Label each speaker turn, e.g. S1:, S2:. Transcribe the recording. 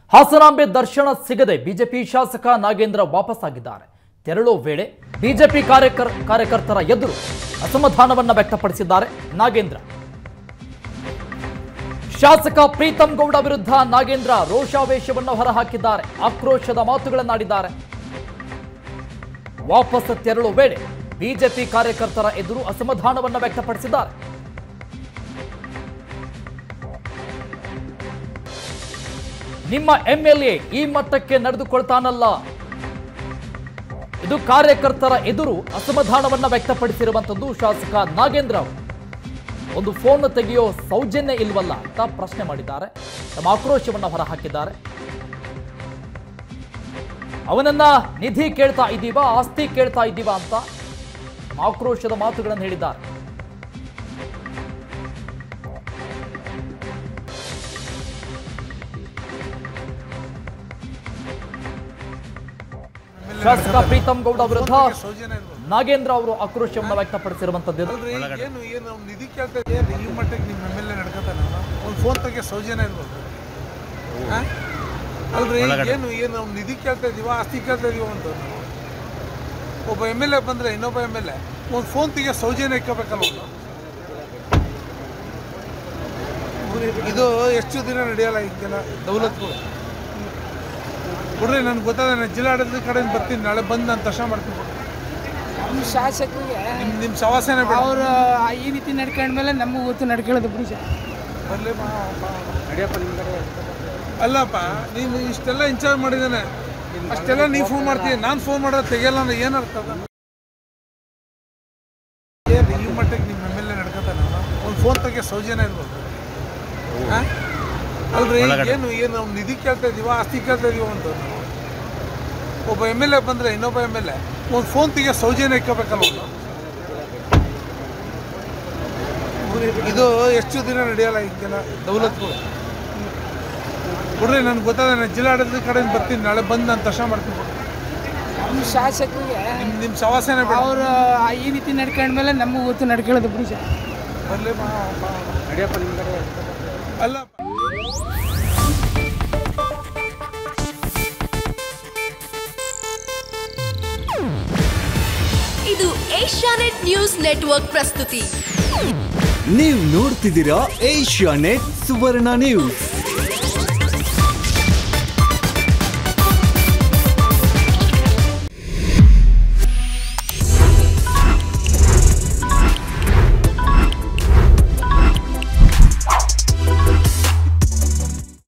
S1: ಹಾಸನಾಂಬೆ ದರ್ಶನ ಸಿಗದೆ ಬಿಜೆಪಿ ಶಾಸಕ ನಾಗೇಂದ್ರ ವಾಪಸ್ಸಾಗಿದ್ದಾರೆ ತೆರಳುವ ವೇಳೆ ಬಿಜೆಪಿ ಕಾರ್ಯಕರ್ ಕಾರ್ಯಕರ್ತರ ಎದುರು ಅಸಮಾಧಾನವನ್ನ ವ್ಯಕ್ತಪಡಿಸಿದ್ದಾರೆ ನಾಗೇಂದ್ರ ಶಾಸಕ ಪ್ರೀತಂ ಗೌಡ ವಿರುದ್ಧ ನಾಗೇಂದ್ರ ರೋಷಾವೇಶವನ್ನು ಹೊರಹಾಕಿದ್ದಾರೆ ಆಕ್ರೋಶದ ಮಾತುಗಳನ್ನಾಡಿದ್ದಾರೆ ವಾಪಸ್ ತೆರಳುವ ವೇಳೆ ಬಿಜೆಪಿ ಕಾರ್ಯಕರ್ತರ ಎದುರು ಅಸಮಾಧಾನವನ್ನ ವ್ಯಕ್ತಪಡಿಸಿದ್ದಾರೆ ನಿಮ್ಮ ಎಂಎಲ್ಎ ಈ ಮಟ್ಟಕ್ಕೆ ನಡೆದುಕೊಳ್ತಾನಲ್ಲ ಇದು ಕಾರ್ಯಕರ್ತರ ಎದುರು ಅಸಮಾಧಾನವನ್ನ ವ್ಯಕ್ತಪಡಿಸಿರುವಂತದ್ದು ಶಾಸಕ ನಾಗೇಂದ್ರ ಅವರು ಒಂದು ಫೋನ್ ತೆಗೆಯೋ ಸೌಜನ್ಯ ಇಲ್ವಲ್ಲ ಅಂತ ಪ್ರಶ್ನೆ ಮಾಡಿದ್ದಾರೆ ತಮ್ಮ ಆಕ್ರೋಶವನ್ನ ಹೊರಹಾಕಿದ್ದಾರೆ ಅವನನ್ನ ನಿಧಿ ಕೇಳ್ತಾ ಇದ್ದೀವಾ ಆಸ್ತಿ ಕೇಳ್ತಾ ಇದ್ದೀವಾ ಅಂತ ಆಕ್ರೋಶದ ಮಾತುಗಳನ್ನು ಹೇಳಿದ್ದಾರೆ ಶಾಸಕ ಪ್ರೀತಂ ಗೌಡ ವಿರುದ್ಧ ನಾಗೇಂದ್ರ ಅವರು ಆಕ್ರೋಶವನ್ನು ವ್ಯಕ್ತಪಡಿಸಿರುವಂತದ್ದು
S2: ಅಲ್ರಿ ಏನು ಏನು ಅವ್ನು ನಿಧಿ ಕೇಳ್ತಾ ಏನು ಈ ಮಟ್ಟಕ್ಕೆ ನಿಮ್ಮ ಎಮ್ ಎಲ್ ಎ ನಡ್ಕೊತಾನೆ ಒಂದು ಫೋನ್ ತೆಗೆ ಸೌಜನ್ಯ ಇರ್ಬೋದು ಆ? ಅಲ್ರಿ ಏನು ಏನು ಅವ್ನು ನಿಧಿ ಕೇಳ್ತಾ ಇದೀವ ಆಸ್ತಿ ಕೇಳ್ತಾ ಇದೀವ ಅಂತ ನಾವು. ಒಬ್ಬ ಎಮ್ ಎಲ್ ಎ ಬಂದರೆ ಇನ್ನೊಬ್ಬ ಎಮ್ ಎಲ್ ಎ ಒಂದು ಫೋನ್ ತೆಗೆ ಸೌಜನ್ಯ ಇಕ್ಕಬೇಕಲ್ಲ ಅವ್ನು. ಇದು ಎಷ್ಟು ದಿನ ನಡೆಯಲ್ಲ ಈಗೆಲ್ಲ ದೌಲತ್ಗಳು ಬಿಡ್ರಿ ನನ್ಗೆ ಗೊತ್ತಾದ ನಾನು ಜಿಲ್ಲಾಡಳಿತ ಕಡೆಯಿಂದ ಬರ್ತೀನಿ ನಾಳೆ ಬಂದು ನಾನು ದರ್ಶನ ಮಾಡ್ತೀನಿ ಬಿಡ್ರಿ.
S3: ನಮ್ಮ ಶಾಸಕರಿಗೆ
S2: ನಿಮ್ಮ ನಿಮ್ಮ ಸವಾಸನೆ ಬೇಡ
S3: ಅವರು ಈ ರೀತಿ ನಡ್ಕೊಂಡ್ಮೇಲೆ ನಮಗೂ ಗೊತ್ತು ನಡ್ಕೊಳ್ಳೋದು ಬಿಡಿ ಸರ್
S2: ಬರ್ಲಿ ಬಾ, ಬಾ. ಅಲ್ಲಪ್ಪ ನೀನು ಇಷ್ಟೆಲ್ಲ ಇನ್ಚಾರ್ಜ್ ಮಾಡಿದ್ದಾನೆ ಅಷ್ಟೆಲ್ಲ ನೀ ಫೋನ್ ಮಾಡ್ತೀನಿ ನಾನು ಫೋನ್ ಮಾಡೋದು ತೆಗಿಯಲ್ಲ ಅಂದ್ರೆ ಏನು ಅರ್ಥ ಅದ? ಏನು ಈ ಮಟ್ಟಕ್ಕೆ ನಿಮ್ಮ ಎಮ್ ಎಲ್ ಎ ನಡ್ಕೊತಾನೆ ಒಂದು ಫೋನ್ ತೆಗೆ ಸೌಜನ್ಯ ಇರ್ಬೋದು ಆ? ಅಲ್ರಿ ಏನು ಏನು ಅವ್ನು ನಿಧಿ ಕೇಳ್ತಾ ಇದೀವ ಆಸ್ತಿ ಕೇಳ್ತಾ ಇದೀವ ಅಂತ ನಾವು. ಒಬ್ಬ ಎಮ್ ಎಲ್ ಎ ಬಂದರೆ ಇನ್ನೊಬ್ಬ ಎಮ್ ಎಲ್ ಎ ಒಂದು ಫೋನ್ ತೆಗೆ ಸೌಜನ್ಯ ಇಕ್ಕಬೇಕಲ್ಲ ಅವ್ನು. ಇದು ಎಷ್ಟು ದಿನ ನಡೆಯಲ್ಲ ಈಗೆಲ್ಲ ದೌಲತ್ಗಳು ಬಿಡ್ರಿ ನನ್ಗೆ ಗೊತ್ತಾದ ನಾನು ಜಿಲ್ಲಾಡಳಿತ ಕಡೆಯಿಂದ ಬರ್ತೀನಿ ನಾಳೆ ಬಂದು ನಾನು ದರ್ಶನ ಮಾಡ್ತೀನಿ ಬಿಡ್ರಿ.
S3: ನಮ್ಮ ಶಾಸಕರಿಗೆ
S2: ನಿಮ್ಮ ನಿಮ್ಮ ಸವಾಸನೆ ಬೇಡ
S3: ಅವರು ಈ ರೀತಿ ನಡ್ಕೊಂಡ್ಮೇಲೆ ನಮಗೂ ಗೊತ್ತು ನಡ್ಕೊಳ್ಳೋದು ಬಿಡಿ ಸರ್
S2: ಬರ್ಲಿ ಬಾ, ಬಾ. ಅಲ್ಲಪ್ಪ
S4: ಇದು ಏಷ್ಯಾನೆಟ್ ನ್ಯೂಸ್ ನೆಟ್ವರ್ಕ್ ಪ್ರಸ್ತುತಿ
S5: ನೀವು ನೋಡ್ತಿದ್ದೀರಾ ಏಷ್ಯಾ ನೆಟ್ ಸುವರ್ಣ ನ್ಯೂಸ್